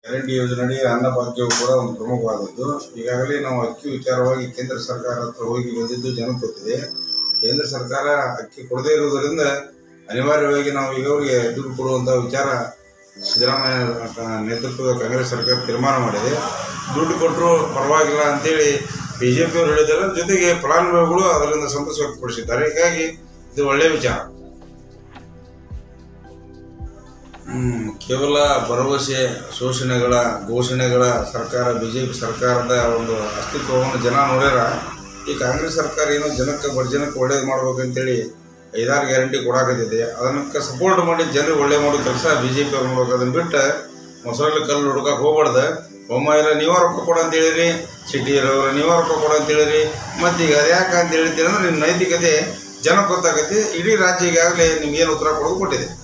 guarantee ಯೋಜನೆಯಡಿ ಅನ್ನಭಾಗ್ಯವು ಕೂಡ ಒಂದು ಪ್ರಮುಖವಾದದ್ದು ಈಗಾಗಲೇ ನಾವು ಅಕ್ಕಿ ವಿಚಾರವಾಗಿ ಕೇಂದ್ರ ಸರ್ಕಾರ ಹತ್ರ ಹೋಗಿ ಬಂದಿದ್ದು ಜನಕ್ಕೆ ಗೊತ್ತಿದೆ ಕೇಂದ್ರ ಸರ್ಕಾರ ಅಕ್ಕಿ ಕೊಡದೇ ಇರುವುದರಿಂದ ಅನಿವಾರ್ಯವಾಗಿ ನಾವು ಈಗ ಅವರಿಗೆ ದುಡ್ಡು ಕೊಡುವಂಥ ವಿಚಾರ ಸಿದ್ದರಾಮಯ್ಯ ನೇತೃತ್ವದ ಕಾಂಗ್ರೆಸ್ ಸರ್ಕಾರ ತೀರ್ಮಾನ ಮಾಡಿದೆ ದುಡ್ಡು ಕೊಟ್ಟರು ಪರವಾಗಿಲ್ಲ ಅಂತೇಳಿ ಬಿ ಜೆ ಪಿಯವರು ಹೇಳಿದ್ದಾರೆ ಜೊತೆಗೆ ಫಲಾನುಭವಿಗಳು ಅದರಿಂದ ಸಂತೋಷ ವ್ಯಕ್ತಪಡಿಸಿದ್ದಾರೆ ಹೀಗಾಗಿ ಇದು ಒಳ್ಳೆಯ ವಿಚಾರ ಹ್ಮ್, ಕೇವಲ ಭರವಸೆ ಶೋಷಣೆಗಳ ಘೋಷಣೆಗಳ ಸರ್ಕಾರ ಬಿಜೆಪಿ ಸರ್ಕಾರದ ಒಂದು ಅಸ್ತಿತ್ವವನ್ನು ಜನ ನೋಡ್ಯಾರ ಈ ಕಾಂಗ್ರೆಸ್ ಸರ್ಕಾರ ಏನೋ ಜನಕ್ಕೆ ಬಡ ಜನಕ್ಕೆ ಒಳ್ಳೇದು ಮಾಡ್ಬೇಕಂತೇಳಿ ಐದಾರು ಗ್ಯಾರಂಟಿ ಕೊಡಾಕತ್ತಿದೆ ಅದಕ್ಕೆ ಸಪೋರ್ಟ್ ಮಾಡಿ ಜನರಿಗೆ ಒಳ್ಳೆ ಮಾಡೋ ಕೆಲಸ ಬಿ ಜೆ ಪಿ ಅವ್ರು ಮಾಡ್ಬೇಕು ಅದನ್ನ ಬಿಟ್ಟು ಮೊಸರಲ್ಲಿ ಕಲ್ಲು ಹುಡುಕಕ್ಕೆ ಹೋಗ್ಬಾರ್ದು ಬೊಮ್ಮಾಯಿರ ನೀವ ರೊಕ್ಕ ಕೊಡ ಅಂತ ಹೇಳಿರಿ ಸಿಟಿಯರವ್ರ ನೀವ ರೊಕ್ಕ ಕೊಡ ಅಂತ ಹೇಳಿರಿ ಮತ್ತೆ ಈಗ ಅದ್ಯಾಕೆ ಅಂತ ಹೇಳ್ತೀರಿ ಅಂದ್ರೆ ನಿಮ್ಮ ನೈತಿಕತೆ ಜನಕ್ಕೆ ಗೊತ್ತಾಗತ್ತೆ ಇಡೀ ರಾಜ್ಯ ಈಗಾಗಲೇ ನಿಮ್ಗೆ ಏನು ಉತ್ತರ ಕೊಡೋದು ಕೊಟ್ಟಿದೆ